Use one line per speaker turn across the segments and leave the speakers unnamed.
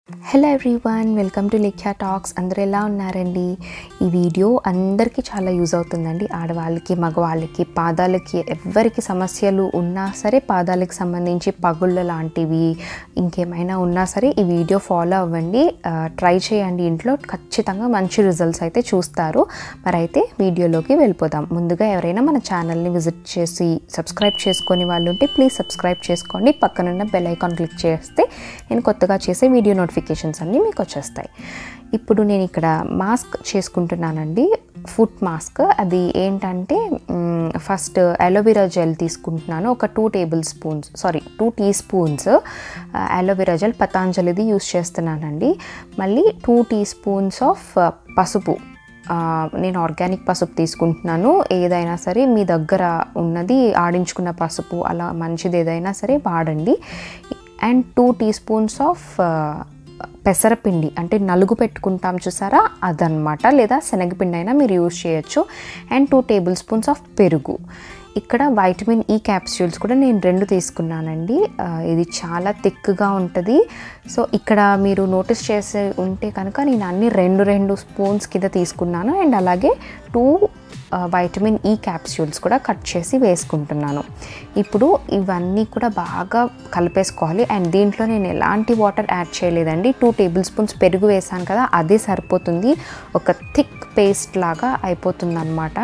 hello everyone welcome to Likhya talks అందరూ ఎలా ఉన్నారండి ఈ వీడియో అందరికీ చాలా యూజ్ అవుతుందండి ఆడవాళ్ళకి మగవాళ్ళకి పాదాలకి ఎవరికి సమస్యలు ఉన్నా సరే పాదాలకి సంబంధించి పగుళ్ళ లాంటివి ఇంకేమైనా ఉన్నా సరే ఈ వీడియో ఫాలో అవ్వండి ట్రై చేయండి ఇంట్లో ఖచ్చితంగా మంచి రిజల్ట్స్ అయితే చూస్తారు మరి అయితే వీడియోలోకి వెళ్ళిపోదాం ముందుగా ఎవరైనా మన ఛానల్ని విజిట్ చేసి సబ్స్క్రైబ్ చేసుకొని వాళ్ళు ఉంటే ప్లీజ్ సబ్స్క్రైబ్ చేసుకోండి పక్కనున్న బెల్ ఐకాన్ క్లిక్ చేస్తే నేను కొత్తగా చేసే వీడియో నోటిఫికేషన్స్ అన్నీ మీకు వచ్చేస్తాయి ఇప్పుడు నేను ఇక్కడ మాస్క్ చేసుకుంటున్నానండి ఫుట్ మాస్క్ అది ఏంటంటే మ్, ఫస్ట్ అలోవెరా జెల్ తీసుకుంటున్నాను ఒక two tablespoons sorry two teaspoons aloe vera gel పతాంజలిది యూస్ చేస్తున్నానండి మళ్ళీ టూ టీ స్పూన్స్ ఆఫ్ పసుపు ఆ, నేను ఆర్గానిక్ పసుపు తీసుకుంటున్నాను ఏదైనా సరే మీ దగ్గర ఉన్నది ఆడించుకున్న పసుపు అలా మంచిది ఏదైనా సరే వాడండి and two teaspoons of పెసరపిండి అంటే నలుగు పెట్టుకుంటాం చూసారా అదనమాట లేదా శనగపిండి అయినా మీరు యూజ్ చేయొచ్చు and two tablespoons of పెరుగు ఇక్కడ వైటమిన్ ఈ క్యాప్స్యూల్స్ కూడా నేను రెండు తీసుకున్నానండి ఆ, ఇది చాలా థిక్గా ఉంటుంది సో ఇక్కడ మీరు నోటీస్ చేసి ఉంటే కనుక నేను అన్ని రెండు రెండు స్పూన్స్ కింద తీసుకున్నాను అండ్ అలాగే టూ వైటమిన్ ఈ క్యాప్స్యూల్స్ కూడా కట్ చేసి వేసుకుంటున్నాను ఇప్పుడు ఇవన్నీ కూడా బాగా కలిపేసుకోవాలి అండ్ దీంట్లో నేను ఎలాంటి వాటర్ యాడ్ చేయలేదండి టూ టేబుల్ స్పూన్స్ పెరుగు వేసాను కదా అదే సరిపోతుంది ఒక థిక్ పేస్ట్ లాగా అయిపోతుంది అనమాట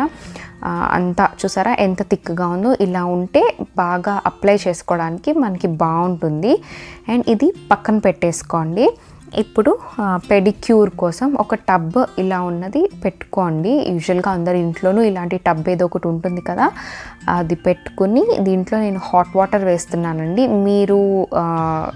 అంతా చూసారా ఎంత థిక్గా ఉందో ఇలా ఉంటే బాగా అప్లై చేసుకోవడానికి మనకి బాగుంటుంది అండ్ ఇది పక్కన పెట్టేసుకోండి ఇప్పుడు పెడిక్యూర్ కోసం ఒక టబ్ ఇలా ఉన్నది పెట్టుకోండి యూజువల్గా అందరి ఇంట్లోనూ ఇలాంటి టబ్ ఏదో ఒకటి ఉంటుంది కదా అది పెట్టుకుని దీంట్లో నేను హాట్ వాటర్ వేస్తున్నానండి మీరు ఆ,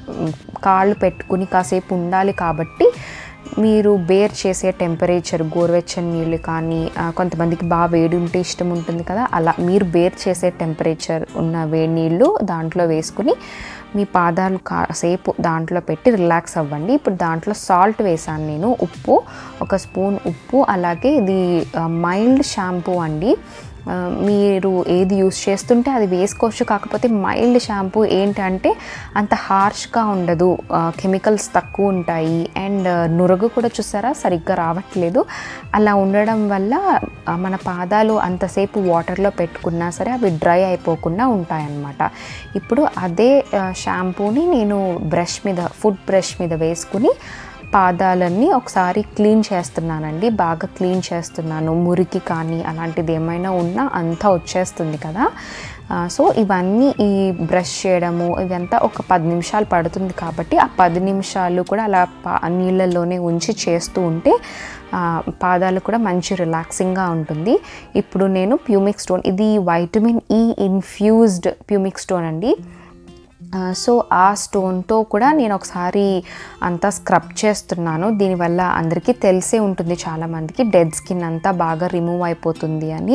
కాళ్ళు పెట్టుకుని కాసేపు ఉండాలి కాబట్టి మీరు బేర్ చేసే టెంపరేచర్ గోరువెచ్చని నీళ్ళు కానీ ఆ, కొంతమందికి బాగా వేడి ఉంటే ఇష్టం ఉంటుంది కదా అలా మీరు బేర్ చేసే టెంపరేచర్ ఉన్న వేడి నీళ్ళు దాంట్లో వేసుకుని మీ పాదాలు కాసేపు దాంట్లో పెట్టి రిలాక్స్ అవ్వండి ఇప్పుడు దాంట్లో సాల్ట్ వేసాను నేను ఉప్పు ఒక స్పూన్ ఉప్పు అలాగే ఇది మైల్డ్ షాంపూ అండి ఆ, మీరు ఏది యూస్ చేస్తుంటే అది వేసుకోవచ్చు కాకపోతే మైల్డ్ షాంపూ ఏంటంటే అంత హార్ష్గా ఉండదు కెమికల్స్ తక్కువ ఉంటాయి అండ్ నురగ కూడా చూసారా సరిగ్గా రావట్లేదు అలా ఉండడం వల్ల ఆ, మన పాదాలు అంతసేపు వాటర్లో పెట్టుకున్నా సరే అవి డ్రై అయిపోకుండా ఉంటాయన్నమాట ఇప్పుడు అదే ఆ, షాంపూని నేను బ్రష్ మీద ఫుడ్ బ్రష్ మీద వేసుకుని పాదాలన్నీ ఒకసారి క్లీన్ చేస్తున్నానండి బాగా క్లీన్ చేస్తున్నాను మురికి కానీ అలాంటిది ఏమైనా ఉన్నా అంతా వచ్చేస్తుంది కదా ఆ, సో ఇవన్నీ ఈ బ్రష్ చేయడము ఇదంతా ఒక పది నిమిషాలు పడుతుంది కాబట్టి ఆ పది నిమిషాలు కూడా అలా పా నీళ్ళల్లోనే ఉంచి చేస్తూ ఉంటే ఆ, పాదాలు కూడా మంచి రిలాక్సింగ్గా ఉంటుంది ఇప్పుడు నేను ప్యూమిక్ స్టోన్ ఇది vitamin E infused pumice stone అండి ఆ, సో ఆ స్టోన్తో కూడా నేను ఒకసారి అంతా స్క్రబ్ చేస్తున్నాను దీనివల్ల అందరికీ తెలిసే ఉంటుంది చాలామందికి డెడ్ స్కిన్ అంతా బాగా రిమూవ్ అయిపోతుంది అని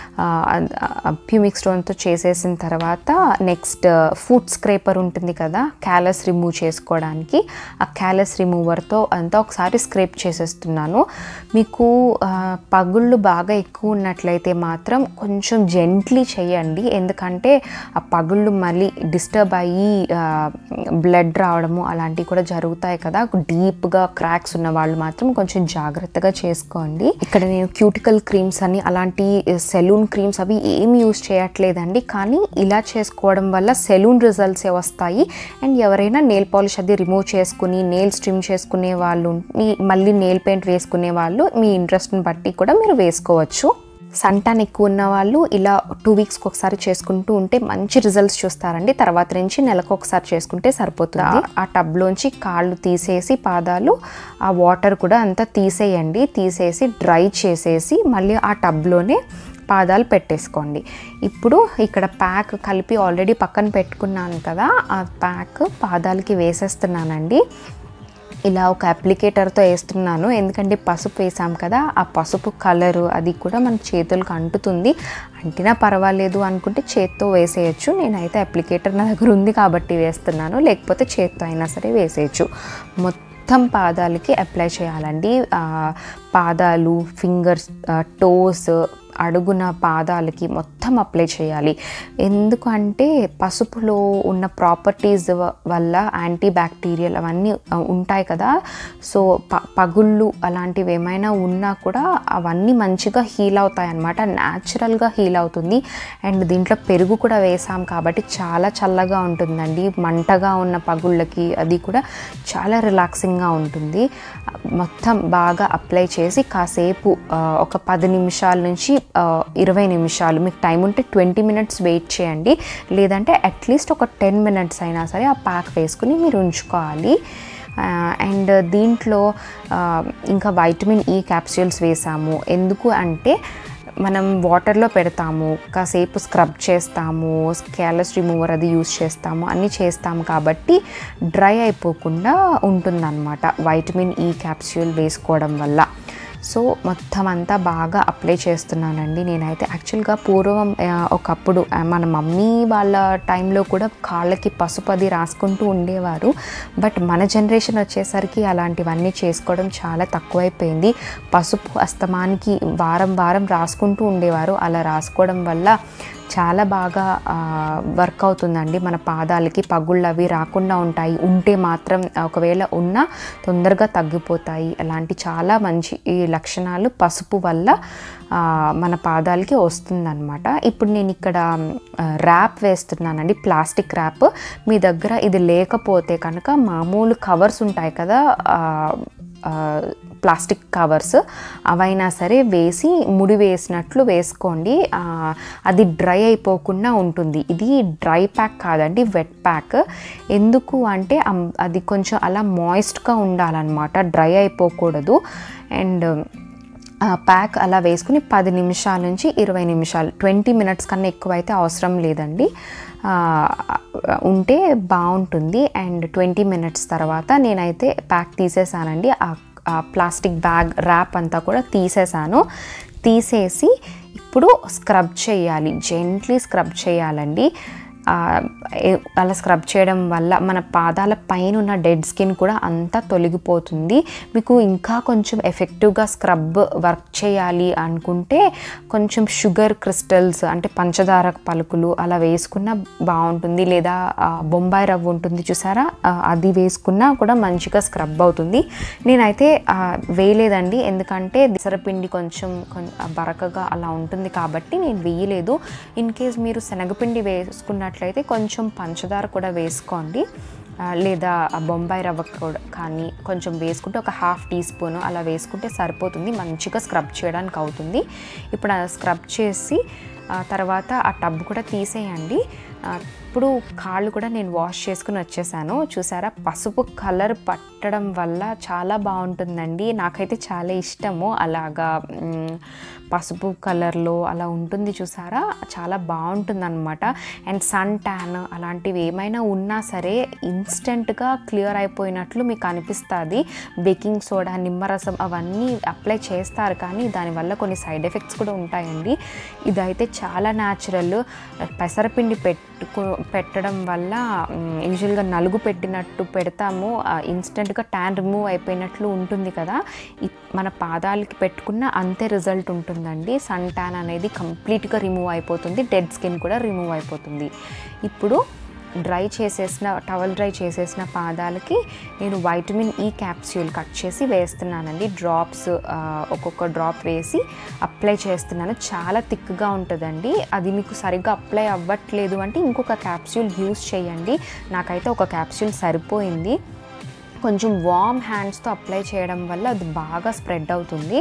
ప్యూమిక్ స్టోన్తో చేసేసిన తర్వాత నెక్స్ట్ ఫుడ్ స్క్రేపర్ ఉంటుంది కదా క్యాలస్ రిమూవ్ చేసుకోవడానికి ఆ క్యాలస్ రిమూవర్తో అంతా ఒకసారి స్క్రేప్ చేసేస్తున్నాను మీకు ఆ, పగుళ్ళు బాగా ఎక్కువ ఉన్నట్లయితే మాత్రం కొంచెం జెంట్లీ చేయండి ఎందుకంటే ఆ పగుళ్ళు మళ్ళీ డిస్టర్బ్ అయ్యి బ్లడ్ రావడము అలాంటివి కూడా జరుగుతాయి కదా డీప్గా క్రాక్స్ ఉన్న వాళ్ళు మాత్రం కొంచెం జాగ్రత్తగా చేసుకోండి ఇక్కడ నేను క్యూటికల్ క్రీమ్స్ అని అలాంటి సెలూన్ క్రీమ్స్ అవి ఏమి యూస్ చేయట్లేదండి కానీ ఇలా చేసుకోవడం వల్ల సెలూన్ రిజల్ట్సే వస్తాయి అండ్ ఎవరైనా నెయిల్ పాలిష్ అది రిమూవ్ చేసుకుని నెయిల్ స్ట్రిమ్ చేసుకునే వాళ్ళు మీ- మళ్ళీ నెయిల్ పెయింట్ వేసుకునే వాళ్ళు మీ ఇంట్రెస్ట్ని బట్టి కూడా మీరు వేసుకోవచ్చు సంటాన్ ఎక్కువ ఉన్న వాళ్ళు ఇలా టూ వీక్స్కి ఒకసారి చేసుకుంటూ ఉంటే మంచి రిజల్ట్స్ చూస్తారండి తర్వాత నుంచి నెలకు ఒకసారి చేసుకుంటే సరిపోతుంది ఆ- ఆ టబ్లోంచి కాళ్ళు తీసేసి పాదాలు ఆ వాటర్ కూడా అంతా తీసేయండి తీసేసి డ్రై చేసేసి మళ్ళీ ఆ టబ్లోనే పాదాలు పెట్టేసుకోండి ఇప్పుడు ఇక్కడ ప్యాక్ కలిపి ఆల్రెడీ పక్కన పెట్టుకున్నాను కదా ఆ ప్యాక్ పాదాలకి వేసేస్తున్నానండి ఇలా ఒక అప్లికేటర్తో వేస్తున్నాను ఎందుకంటే పసుపు వేసాం కదా ఆ పసుపు కలరు అది కూడా మన చేతులకు అంటుతుంది అంటినా పర్వాలేదు అనుకుంటే చేత్తో వేసేయచ్చు నేనైతే అప్లికేటర్ నా దగ్గర ఉంది కాబట్టి వేస్తున్నాను లేకపోతే చేత్తో అయినా సరే వేసేయచ్చు మొత్తం పాదాలకి అప్లై చేయాలండి ఆ, పాదాలు ఫింగర్స్ టోస్ అడుగున పాదాలకి మొత్తం అప్లై చేయాలి ఎందుకంటే పసుపులో ఉన్న ప్రాపర్టీస్ వల్ల యాంటీ బ్యాక్టీరియల్ అవన్నీ ఆ, ఉంటాయి కదా సో ప పగుళ్ళు అలాంటివి ఏమైనా ఉన్నా కూడా అవన్నీ మంచిగా హీల్ అవుతాయి అన్నమాట న్యాచురల్గా హీల్ అవుతుంది అండ్ దీంట్లో పెరుగు కూడా వేసాం కాబట్టి చాలా చల్లగా ఉంటుందండి మంటగా ఉన్న పగుళ్ళకి అది కూడా చాలా రిలాక్సింగ్గా ఉంటుంది మొత్తం బాగా అప్లై చేసి కాసేపు ఆ, ఒక పది నిమిషాల నుంచి ఆ, ఇరవై నిమిషాలు మీకు టైం ఉంటే ట్వంటీ మినిట్స్ వెయిట్ చేయండి లేదంటే అట్లీస్ట్ ఒక టెన్ మినిట్స్ అయినా సరే ఆ ప్యాక్ వేసుకుని మీరు ఉంచుకోవాలి అండ్ దీంట్లో ఆ, ఇంకా వైటమిన్ ఈ క్యాప్సూల్స్ వేసాము ఎందుకు అంటే మనం వాటర్లో పెడతాము కాసేపు స్క్రబ్ చేస్తాము స్కాలస్ రిమూవర్ అది యూస్ చేస్తాము అన్నీ చేస్తాము కాబట్టి డ్రై అయిపోకుండా ఉంటుందన్నమాట వైటమిన్ ఈ క్యాప్సూల్ వేసుకోవడం వల్ల సో మొత్తం అంతా బాగా అప్లై చేస్తున్నానండి నేనైతే యాక్చువల్గా పూర్వం ఆ, ఒకప్పుడు ఆ, మన మమ్మీ వాళ్ళ టైంలో కూడా కాళ్ళకి పసుపు అది రాసుకుంటూ ఉండేవారు బట్ మన జనరేషన్ వచ్చేసరికి అలాంటివన్నీ చేసుకోవడం చాలా తక్కువైపోయింది పసుపు అస్తమానికి వారం వారం రాసుకుంటూ ఉండేవారు అలా రాసుకోవడం వల్ల చాలా బాగా వర్క్ అవుతుందండి మన పాదాలకి పగుళ్ళు అవి రాకుండా ఉంటాయి ఉంటే మాత్రం ఒకవేళ ఉన్నా తొందరగా తగ్గిపోతాయి అలాంటి చాలా మంచి ఈ లక్షణాలు పసుపు వల్ల ఆ, మన పాదాలకి వస్తుందన్నమాట ఇప్పుడు నేను ఇక్కడ ర్యాప్ వేస్తున్నానండి ప్లాస్టిక్ ర్యాప్ మీ దగ్గర ఇది లేకపోతే కనుక మామూలు కవర్స్ ఉంటాయి కదా ఆ, ఆ, ప్లాస్టిక్ కవర్స్ అవైనా సరే వేసి ముడి వేసినట్లు వేసుకోండి ఆ, అది డ్రై అయిపోకుండా ఉంటుంది ఇది డ్రై ప్యాక్ కాదండి వెట్ ప్యాక్ ఎందుకు అంటే అమ్- అది కొంచెం అలా మాయిస్ట్గా ఉండాలన్నమాట డ్రై అయిపోకూడదు అండ్ ఆ ప్యాక్ అలా వేసుకుని పది నిమిషాల నుంచి ఇరవై నిమిషాలు ట్వంటీ మినిట్స్ కన్నా ఎక్కువ అయితే అవసరం లేదండి ఆ, ఉంటే బాగుంటుంది అండ్ ట్వంటీ మినిట్స్ తర్వాత నేనైతే ప్యాక్ తీసేసానండి ఆ ఆ ప్లాస్టిక్ బ్యాగ్ ర్యాప్ అంతా కూడా తీసేసాను తీసేసి ఇప్పుడు స్క్రబ్ చేయాలి జెంట్లీ స్క్రబ్ చేయాలండి ఆ, ఏ- అలా స్క్రబ్ చేయడం వల్ల మన పాదాల పైన ఉన్న డెడ్ స్కిన్ కూడా అంతా తొలగిపోతుంది మీకు ఇంకా కొంచెం ఎఫెక్టివ్గా స్క్రబ్ వర్క్ చేయాలి అనుకుంటే కొంచెం షుగర్ క్రిస్టల్స్ అంటే పంచదార పలుకులు అలా వేసుకున్న బాగుంటుంది లేదా ఆ, బొంబాయి రవ్వ ఉంటుంది చూసారా ఆ, అది వేసుకున్నా కూడా మంచిగా స్క్రబ్ అవుతుంది నేనైతే ఆ, వేయలేదండి ఎందుకంటే దిసరపిండి కొంచెం కొం- బరకగా అలా ఉంటుంది కాబట్టి నేను వేయలేదు ఇన్ కేస్ మీరు శనగపిండి వేసుకున్నట్లయితే కొంచెం పంచదార కూడా వేసుకోండి ఆ, లేదా ఆ బొంబాయి రవ్వ కూడా కానీ కొంచెం వేసుకుంటే ఒక హాఫ్ టీ స్పూన్ అలా వేసుకుంటే సరిపోతుంది మంచిగా స్క్రబ్ చేయడానికి అవుతుంది ఇప్పుడు ఆ స్క్రబ్ చేసి ఆ తర్వాత ఆ టబ్ కూడా తీసేయండి ఆ, ఇప్పుడు కాళ్ళు కూడా నేను వాష్ చేసుకుని వచ్చేసాను చూసారా పసుపు కలర్ పట్టడం వల్ల చాలా బాగుంటుందండి నాకైతే చాలా ఇష్టము అలాగా మ్, పసుపు కలర్లో అలా ఉంటుంది చూసారా చాలా బాగుంటుంది అనమాట అండ్ సన్ ట్యాన్ అలాంటివి ఏమైనా ఉన్నా సరే ఇన్స్టెంట్గా క్లియర్ అయిపోయినట్లు మీకు అనిపిస్తుంది బేకింగ్ సోడా నిమ్మరసం అవన్నీ అప్లై చేస్తారు కానీ దానివల్ల కొన్ని సైడ్ ఎఫెక్ట్స్ కూడా ఉంటాయండి ఇదైతే చాలా న్యాచురల్ పెసరపిండి పెట్టుకో పెట్టడం వల్ల యూజువల్గా నలుగు పెట్టినట్టు పెడతాము ఇన్స్టెంట్గా ట్యాన్ రిమూవ్ అయిపోయినట్లు ఉంటుంది కదా ఇ- మన పాదాలకి పెట్టుకున్న అంతే రిజల్ట్ ఉంటుందండి సన్ ట్యాన్ అనేది కంప్లీట్గా రిమూవ్ అయిపోతుంది డెడ్ స్కిన్ కూడా రిమూవ్ అయిపోతుంది ఇప్పుడు డ్రై చేసేసిన టవల్ డ్రై చేసేసిన పాదాలకి నేను వైటమిన్ ఈ క్యాప్స్యూల్ కట్ చేసి వేస్తున్నానండి డ్రాప్స్ ఆ, ఒక్కొక్క డ్రాప్ వేసి అప్లై చేస్తున్నాను చాలా థిక్గా ఉంటుందండి అది మీకు సరిగ్గా అప్లై అవ్వట్లేదు అంటే ఇంకొక క్యాప్స్యూల్ యూస్ చేయండి నాకైతే ఒక క్యాప్స్యూల్ సరిపోయింది కొంచెం వామ్ హ్యాండ్స్తో అప్లై చేయడం వల్ల అది బాగా స్ప్రెడ్ అవుతుంది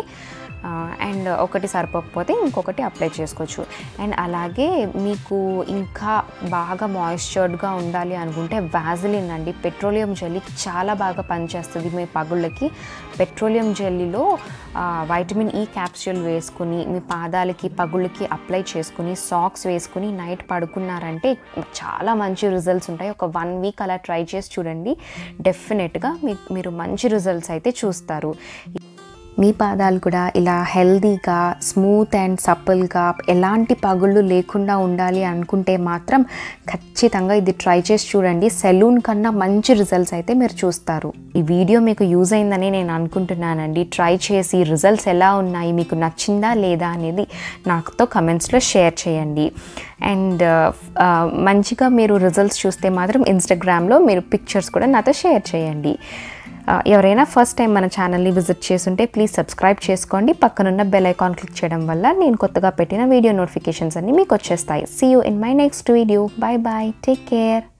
అండ్ ఒకటి సరిపోకపోతే ఇంకొకటి అప్లై చేసుకోవచ్చు అండ్ అలాగే మీకు ఇంకా బాగా మాయిశ్చర్డ్గా ఉండాలి అనుకుంటే వ్యాజిలిన్ అండి పెట్రోలియం జెల్లీ చాలా బాగా పనిచేస్తుంది మీ పగుళ్ళకి పెట్రోలియం జెల్లీలో వైటమిన్ ఈ క్యాప్సూల్ వేసుకుని మీ పాదాలకి పగుళ్ళకి అప్లై చేసుకుని సాక్స్ వేసుకుని నైట్ పడుకున్నారంటే చాలా మంచి రిజల్ట్స్ ఉంటాయి ఒక వన్ వీక్ అలా ట్రై చేసి చూడండి డెఫినెట్గా మీ మీరు మంచి రిజల్ట్స్ అయితే చూస్తారు మీ పాదాలు కూడా ఇలా హెల్దీగా స్మూత్ అండ్ సప్పుల్గా ఎలాంటి పగుళ్ళు లేకుండా ఉండాలి అనుకుంటే మాత్రం ఖచ్చితంగా ఇది ట్రై చేసి చూడండి సెలూన్ కన్నా మంచి రిజల్ట్స్ అయితే మీరు చూస్తారు ఈ వీడియో మీకు యూజ్ అయిందని నేను అనుకుంటున్నానండి ట్రై చేసి రిజల్ట్స్ ఎలా ఉన్నాయి మీకు నచ్చిందా లేదా అనేది నాతో కమెంట్స్లో షేర్ చేయండి అండ్ మంచిగా మీరు రిజల్ట్స్ చూస్తే మాత్రం ఇన్స్టాగ్రామ్లో మీరు పిక్చర్స్ కూడా నాతో షేర్ చేయండి ఆ, ఎవరైనా ఫస్ట్ టైం మన ఛానల్ని విజిట్ చేస్తుంటే ప్లీజ్ సబ్స్క్రైబ్ చేసుకోండి పక్కనున్న బెల్ ఐకాన్ క్లిక్ చేయడం వల్ల నేను కొత్తగా పెట్టిన వీడియో నోటిఫికేషన్స్ అన్నీ మీకు వచ్చేస్తాయి see you in my next video bye bye take care